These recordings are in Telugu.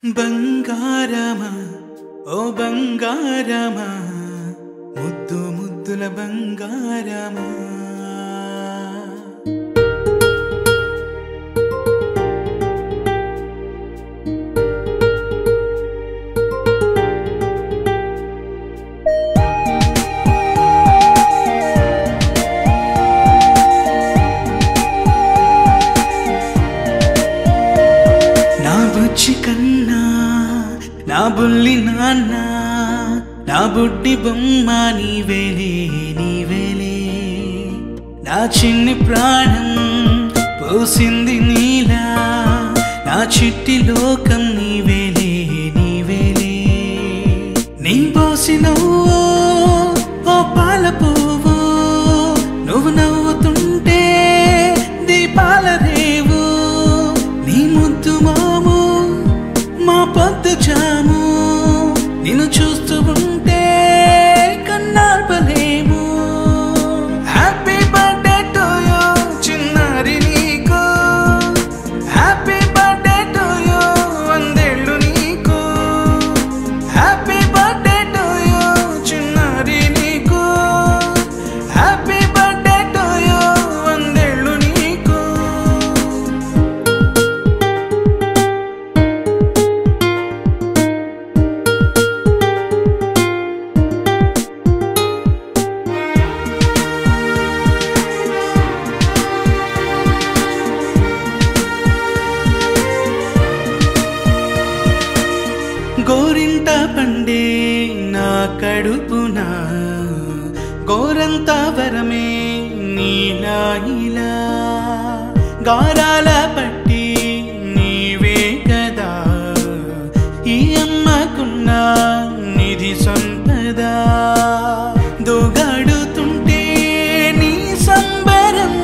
బంగారమా ఓ బంగారమా ముద్దు ముద్దుల బంగారమా నా బుజ్జి కన్నా నా బుల్లి నాన్న నా బుడ్డి బొమ్మ నీవేలే నీవేలే నా చిన్ని ప్రాణం పోసింది నీలా నా చిట్టి లోకం నీవేలే నీవేలే నీ పోసినవో ఓ పాల పువ్వు నువ్వు నవ్వుతుంటే దీపాల రేవు నీ ముద్దు మాము మా పొద్దు జాము నిన్ను చూస్తూ ఉంటే కన్నార్పలేము హ్యాపీ బర్త్డే టు యూ చిన్నారి నీకు హ్యాపీ బర్త్డే టు యూ వందేళ్ళు నీకు హ్యాపీ బర్త్డే టు యూ చిన్నారి నీకు హ్యాపీ బర్త్డే టు యూ వందేళ్ళు నీకు గోరింట పండే నా కడుపున గోరంత వరమే నీలా ఇలా గారాల పట్టి నీవే కదా ఈ అమ్మకున్న నిధి సంపద దోగాడుతుంటే నీ సంబరం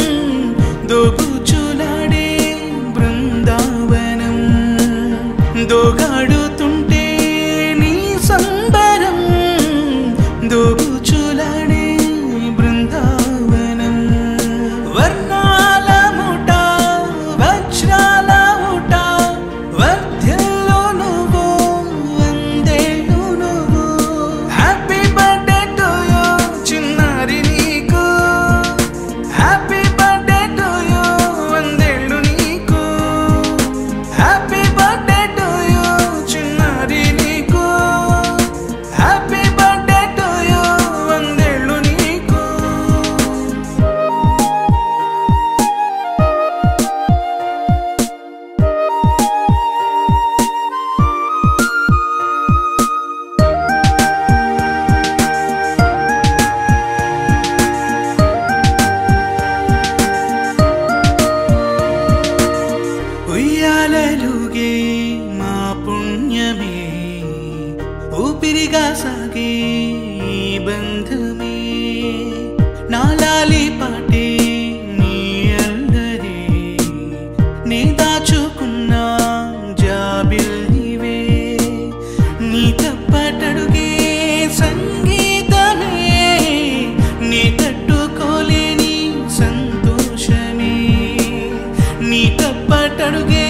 దోబుచులాడే బృందావనం దోగాడుతుంటే నీ సంబరం దోబుచులాడే బృందావనం వర్ణాల ముఠ వజ్రాల ముఠ వర్ధ్యంలో నువ్వు వందేళ్ళు నువ్వు హ్యాపీ బర్త్డే టు యూ చిన్నారి నీకు హ్యాపీ బర్త్డే టు యూ వందేళ్ళు నీకు హ్యాపీ బర్త్డే టు యూ చిన్నారి నీకు హ్యాపీ బర్త్డే టు యూ వందేళ్ళు నీకు ఉయ్యాలలుగే మా పుణ్యమే ఊపిరిగా సాగే ఈ బంధమే నాలాలి పాటే నీ అల్లరే నీ దాచుకున్న జాబిల్లివే నీ తప్పటడుగే సంగీతమే నీ తట్టుకోలేని సంతోషమే నీ తప్పటడుగే